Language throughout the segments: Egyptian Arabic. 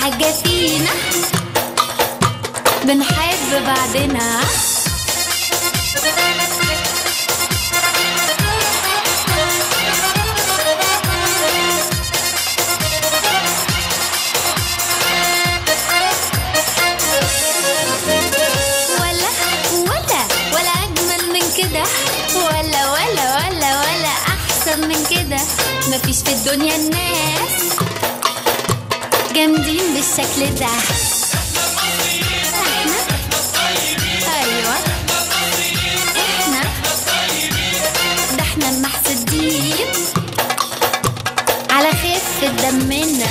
حاجة فينا بنحب بعضنا ولا ولا ولا أجمل من كده ولا ولا ولا ولا أحسن من كده مفيش في الدنيا الناس جامدين بالشكل ده احنا ايوه احنا ده احنا المحسودين على خفة دمنا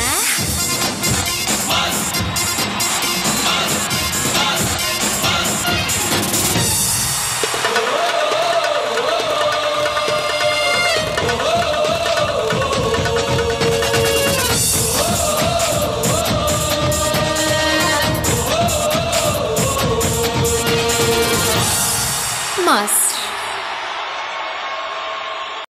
مصر